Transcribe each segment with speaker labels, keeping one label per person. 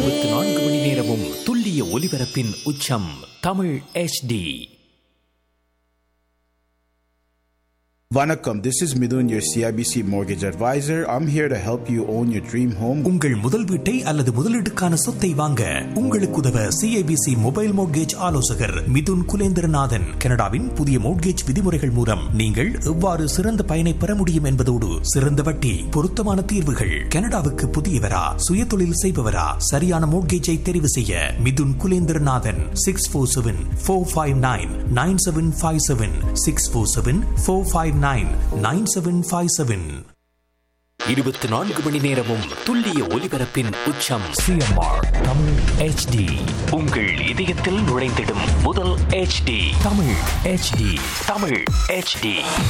Speaker 1: இருபத்தி நான்கு மணி நேரமும் துல்லிய ஒலிபரப்பின் உச்சம் Tamil HD
Speaker 2: Vanakkam, this is Midun, your CIBC mortgage advisor. I'm here to help you own your dream home.
Speaker 3: உங்கள் முதல் வீட்டை அல்லது முதலீட்டுக்கான சொத்தை வாங்க உங்களுக்கு உதவ சிஐபிசி மொபைல் மோட்கேஜ் ஆலோசகர் மிதுன் குலேந்திரநாதன் கனடாவின் புதிய மோட்கேஜ் விதிமுறைகள் மூலம் நீங்கள் எவ்வாறு சிறந்த பயனை பெற முடியும் என்பதோடு சிறந்த வட்டி பொருத்தமான தீர்வுகள் கனடாவுக்கு புதியவரா சுய தொழில் செய்பவரா சரியான மோட்கேஜை தெரிவு செய்ய Mithun Kulendranathan six four seven four five nine nine seven five seven six four seven four five nine nine seven five seven
Speaker 1: இருபத்தி நான்கு மணி நேரமும் துல்லிய ஒலிபரப்பின் உச்சம் சிஎம்ஆர் தமிழ் HD உங்கள் இதயத்தில் நுழைந்திடும் முதல் HD Tamil HD Tamil HD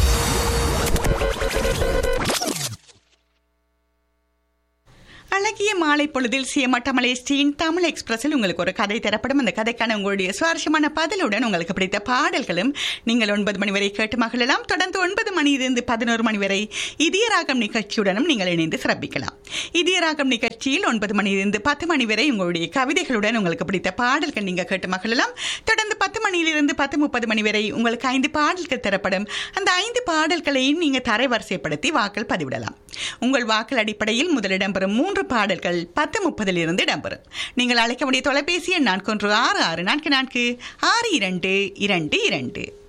Speaker 4: அழகிய மாலை பொழுதில் சியமட்டமலை ஸ்ரீன் தமிழ் எக்ஸ்பிரஸில் உங்களுக்கு ஒரு கதை தரப்படும் அந்த கதைக்கான உங்களுடைய சுவாரஸ்யமான பதிலுடன் உங்களுக்கு பிடித்த பாடல்களும் நீங்கள் ஒன்பது மணி வரை கேட்டு மகிழலாம் தொடர்ந்து ஒன்பது மணியிலிருந்து பதினோரு மணி வரை இதயராகம் நிகழ்ச்சியுடனும் நீங்கள் இணைந்து சிறப்பிக்கலாம் இதயராகம் நிகழ்ச்சியில் ஒன்பது மணியிலிருந்து பத்து மணி வரை உங்களுடைய கவிதைகளுடன் உங்களுக்கு பிடித்த பாடல்கள் நீங்கள் கேட்டு மகிழலாம் தொடர்ந்து பத்து மணியிலிருந்து பத்து முப்பது மணி வரை உங்களுக்கு ஐந்து பாடல்கள் தரப்படும் அந்த ஐந்து பாடல்களையும் நீங்கள் தரைவரிசைப்படுத்தி வாக்கள் பதிவிடலாம் உங்கள் வாக்கள் அடிப்படையில் முதலிடம் பெறும் மூன்று பாடல்கள் பத்து முப்பதில் இருந்து இடம்பெறும் நீங்கள் அழைக்க வேண்டிய தொலைபேசி எண் நான்கு ஒன்று ஆறு ஆறு நான்கு நான்கு ஆறு இரண்டு இரண்டு இரண்டு